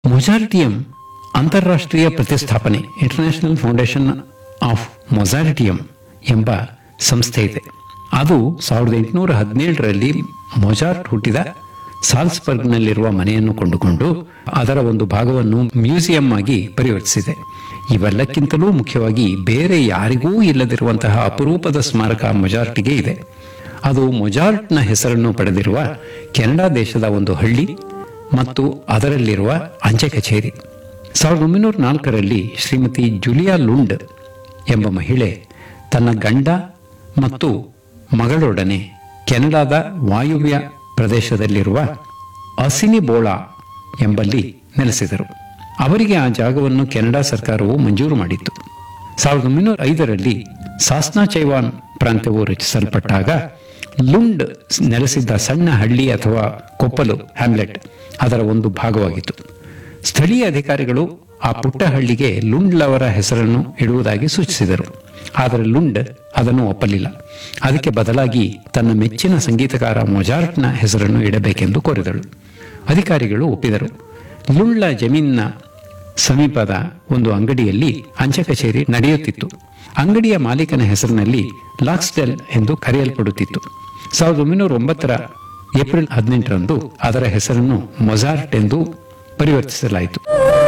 ಮೊಜಾರಿಟಿಯಂ ಅಂತಾರಾಷ್ಟ್ರೀಯ ಪ್ರತಿಷ್ಠಾಪನೆ international foundation of ಮೊಜಾರಿಟಿಯಂ ಎಂಬ ಸಂಸ್ಥೆ ಇದೆ ಅದು ಸಾವಿರದ ಎಂಟುನೂರ ಹದಿನೇಳರಲ್ಲಿ ಮೊಜಾರ್ಟ್ ಹುಟ್ಟಿದ ಸಾಲ್ಸ್ಬರ್ಗ್ನಲ್ಲಿರುವ ಮನೆಯನ್ನು ಕೊಂಡುಕೊಂಡು ಅದರ ಒಂದು ಭಾಗವನ್ನು ಮ್ಯೂಸಿಯಂ ಆಗಿ ಪರಿವರ್ತಿಸಿದೆ ಇವೆಲ್ಲಕ್ಕಿಂತಲೂ ಮುಖ್ಯವಾಗಿ ಬೇರೆ ಯಾರಿಗೂ ಇಲ್ಲದಿರುವಂತಹ ಅಪರೂಪದ ಸ್ಮಾರಕ ಮೊಜಾರ್ಟ್ಗೆ ಇದೆ ಅದು ಮೊಜಾರ್ಟ್ನ ಹೆಸರನ್ನು ಪಡೆದಿರುವ ಕೆನಡಾ ದೇಶದ ಒಂದು ಹಳ್ಳಿ ಮತ್ತು ಅದರಲ್ಲಿರುವ ಅಂಚೆ ಕಚೇರಿ ಸಾವಿರದ ಒಂಬೈನೂರ ನಾಲ್ಕರಲ್ಲಿ ಶ್ರೀಮತಿ ಜುಲಿಯಾ ಲುಂಡ್ ಎಂಬ ಮಹಿಳೆ ತನ್ನ ಗಂಡ ಮತ್ತು ಮಗಳೊಡನೆ ಕೆನಡಾದ ವಾಯುವ್ಯ ಪ್ರದೇಶದಲ್ಲಿರುವ ಅಸಿನಿಬೋಳಾ ಎಂಬಲ್ಲಿ ನೆಲೆಸಿದರು ಅವರಿಗೆ ಆ ಜಾಗವನ್ನು ಕೆನಡಾ ಸರ್ಕಾರವು ಮಂಜೂರು ಮಾಡಿತ್ತು ಸಾವಿರದ ಒಂಬೈನೂರ ಐದರಲ್ಲಿ ಸಾಸ್ನಾ ಚೈವಾನ್ ಪ್ರಾಂತ್ಯವು ರಚಿಸಲ್ಪಟ್ಟಾಗ ಲುಂಡ್ ನೆಲೆಸಿದ್ದ ಸಣ್ಣ ಹಳ್ಳಿ ಅಥವಾ ಕೊಪ್ಪಲು ಹ್ಯಾಮ್ಲೆಟ್ ಅದರ ಒಂದು ಭಾಗವಾಗಿತ್ತು ಸ್ಥಳೀಯ ಅಧಿಕಾರಿಗಳು ಆ ಪುಟ್ಟ ಹಳ್ಳಿಗೆ ಲುಂಡ್ಲವರ ಹೆಸರನ್ನು ಇಡುವುದಾಗಿ ಸೂಚಿಸಿದರು ಆದರೆ ಲುಂಡ್ ಅದನ್ನು ಒಪ್ಪಲಿಲ್ಲ ಅದಕ್ಕೆ ಬದಲಾಗಿ ತನ್ನ ಮೆಚ್ಚಿನ ಸಂಗೀತಗಾರ ಮೊಜಾರ್ಟ್ನ ಹೆಸರನ್ನು ಇಡಬೇಕೆಂದು ಕೋರಿದಳು ಅಧಿಕಾರಿಗಳು ಒಪ್ಪಿದರು ಲುಂಡ್ಲ ಜಮೀನಿನ ಸಮೀಪದ ಒಂದು ಅಂಗಡಿಯಲ್ಲಿ ಅಂಚೆ ಕಚೇರಿ ನಡೆಯುತ್ತಿತ್ತು ಅಂಗಡಿಯ ಮಾಲೀಕನ ಹೆಸರಿನಲ್ಲಿ ಲಾಕ್ಸ್ಡೆಲ್ ಎಂದು ಕರೆಯಲ್ಪಡುತ್ತಿತ್ತು ಸಾವಿರದ ಒಂಬೈನೂರ ಒಂಬತ್ತರ ಏಪ್ರಿಲ್ ಹದಿನೆಂಟರಂದು ಅದರ ಹೆಸರನ್ನು ಮೊಜಾರ್ಟ್ ಎಂದು ಪರಿವರ್ತಿಸಲಾಯಿತು